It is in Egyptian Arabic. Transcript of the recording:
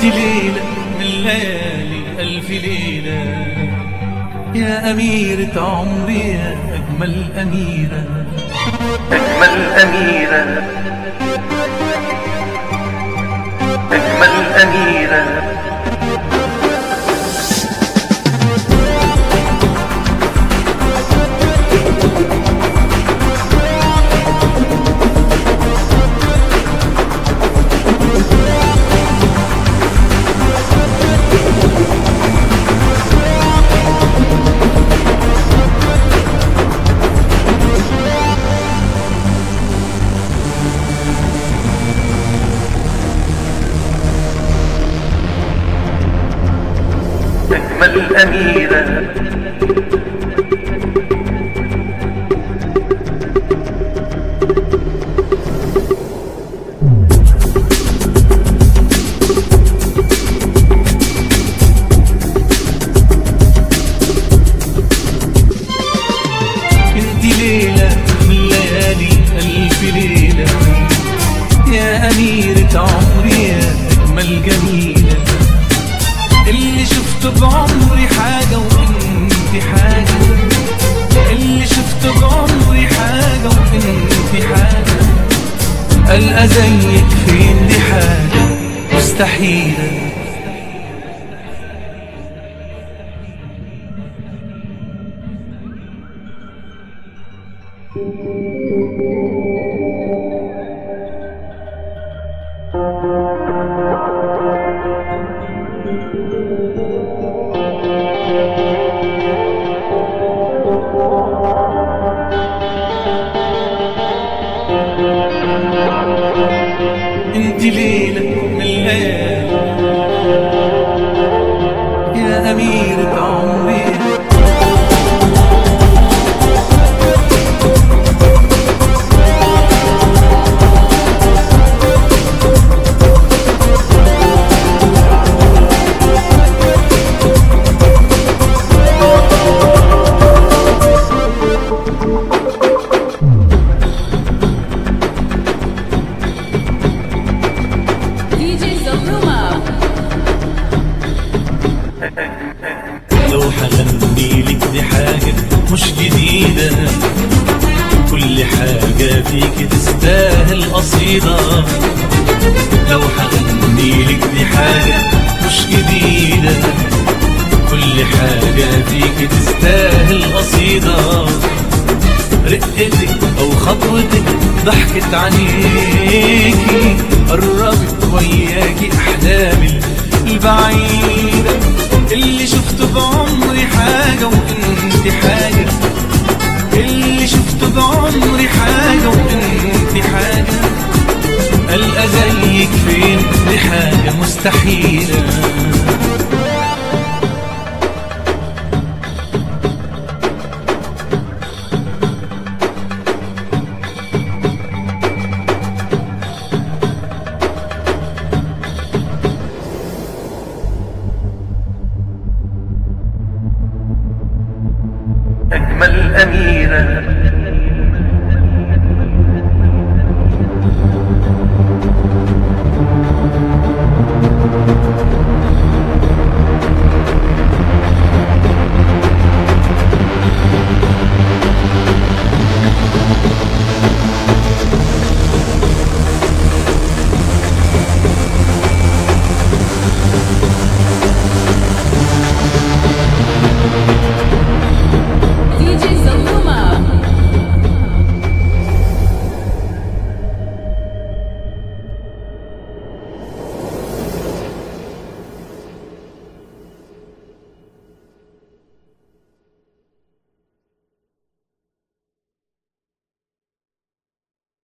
انت ليلة من ليالي ألف ليلة يا أميرة عمري يا أجمل أميرة أجمل أميرة أجمل أميرة أجمل أميرة انت ليلة من ليالي ألف ليلة يا أميرة عمري يا أجمل جميلة اللي شفته بعمري حاجة وانت حاجة اللي شفته بعمري حاجة وانت حاجة ألقى زيك فين دي حاجة مستحيلة انت ليلة من الليالي يا أميرة عمري DJ Zabruma. لو حغني لك دي حاجة مش جديدة كل حاجة فيك تستاهل قصيدة لو حغني لك دي حاجة مش جديدة كل حاجة فيك تستاهل قصيدة رقتك او خطوتك ضحكت عليكي قربت وياكي احلامي البعيدة اللي شفته بعمري حاجة وانت حاجة اللي شفته بعمري حاجة وانت حاجة ألقى زيك فين دي حاجة مستحيلة